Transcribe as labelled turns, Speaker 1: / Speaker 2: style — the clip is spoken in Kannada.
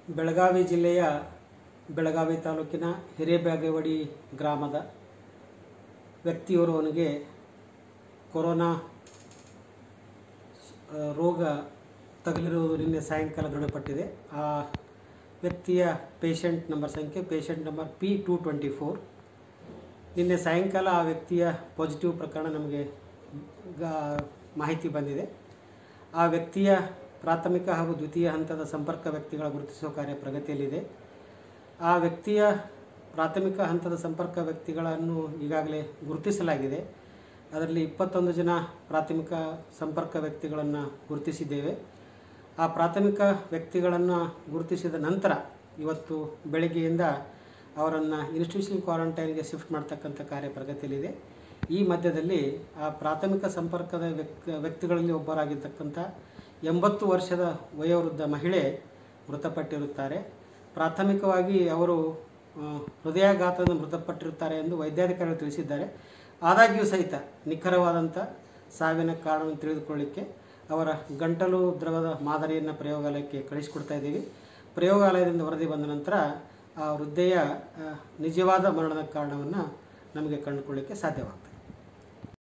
Speaker 1: ಬೆಳಗಾವಿ ಜಿಲ್ಲೆಯ ಬೆಳಗಾವಿ ತಾಲೂಕಿನ ಹಿರೇಬಾಗೇವಾಡಿ ಗ್ರಾಮದ ವ್ಯಕ್ತಿಯೋರ್ವನಿಗೆ ಕೊರೋನಾ ಆ, ರೋಗ ತಗುಲಿರುವುದು ನಿನ್ನೆ ಸಾಯಂಕಾಲ ದೃಢಪಟ್ಟಿದೆ ಆ ವ್ಯಕ್ತಿಯ ಪೇಷಂಟ್ ನಂಬರ್ ಸಂಖ್ಯೆ patient number P two twenty four ನಿನ್ನೆ ಸಾಯಂಕಾಲ ಆ ವ್ಯಕ್ತಿಯ ಪಾಸಿಟಿವ್ ಪ್ರಕರಣ ನಮಗೆ ಗಾ- ಮಾಹಿತಿ ಬಂದಿದೆ ಆ ವ್ಯಕ್ತಿಯ ಪ್ರಾಥಮಿಕ ಹಾಗೂ ದ್ವಿತೀಯ ಹಂತದ ಸಂಪರ್ಕ ವ್ಯಕ್ತಿಗಳ ಗುರುತಿಸುವ ಕಾರ್ಯ ಪ್ರಗತಿಯಲ್ಲಿದೆ ಆ ವ್ಯಕ್ತಿಯ ಪ್ರಾಥಮಿಕ ಹಂತದ ಸಂಪರ್ಕ ವ್ಯಕ್ತಿಗಳನ್ನು ಈಗಾಗಲೇ ಗುರುತಿಸಲಾಗಿದೆ ಅದರಲ್ಲಿ ಇಪ್ಪತ್ತೊಂದು ಜನ ಪ್ರಾಥಮಿಕ ಸಂಪರ್ಕ ವ್ಯಕ್ತಿಗಳನ್ನು ಗುರುತಿಸಿದ್ದೇವೆ ಆ ಪ್ರಾಥಮಿಕ ವ್ಯಕ್ತಿಗಳನ್ನು ಗುರುತಿಸಿದ ನಂತರ ಇವತ್ತು ಬೆಳಗ್ಗೆಯಿಂದ ಅವರನ್ನು ಇನ್ಸ್ಟಿಟ್ಯೂಷನ್ ಕ್ವಾರಂಟೈನ್ಗೆ ಶಿಫ್ಟ್ ಮಾಡ್ತಕ್ಕಂಥ ಕಾರ್ಯ ಪ್ರಗತಿಯಲ್ಲಿದೆ ಈ ಮಧ್ಯದಲ್ಲಿ ಆ ಪ್ರಾಥಮಿಕ ಸಂಪರ್ಕದ ವ್ಯಕ್ ವ್ಯಕ್ತಿಗಳಲ್ಲಿ ಒಬ್ಬರಾಗಿರ್ತಕ್ಕಂಥ ಎಂಬತ್ತು ವರ್ಷದ ವಯೋವೃದ್ಧ ಮಹಿಳೆ ಮೃತಪಟ್ಟಿರುತ್ತಾರೆ ಪ್ರಾಥಮಿಕವಾಗಿ ಅವರು ಆ, ಹೃದಯಾಘಾತದಿಂದ ಮೃತಪಟ್ಟಿರುತ್ತಾರೆ ಎಂದು ವೈದ್ಯಾಧಿಕಾರಿಗಳು ತಿಳಿಸಿದ್ದಾರೆ ಆದಾಗ್ಯೂ ಸಹಿತ ನಿಖರವಾದಂಥ ಸಾವಿನ ಕಾರಣವನ್ನು ತಿಳಿದುಕೊಳ್ಳಿಕ್ಕೆ ಅವರ ಗಂಟಲು ದ್ರವದ ಮಾದರಿಯನ್ನು ಪ್ರಯೋಗಾಲಯಕ್ಕೆ ಕಳಿಸಿಕೊಡ್ತಾ ಇದ್ದೀವಿ ಪ್ರಯೋಗಾಲಯದಿಂದ ವರದಿ ಬಂದ ನಂತರ ಆ ವೃದ್ಧೆಯ ಆ, ನಿಜವಾದ ಮರಣದ ಕಾರಣವನ್ನು ನಮಗೆ ಕಂಡುಕೊಳ್ಳಿಕ್ಕೆ ಸಾಧ್ಯವಾಗ್ತದೆ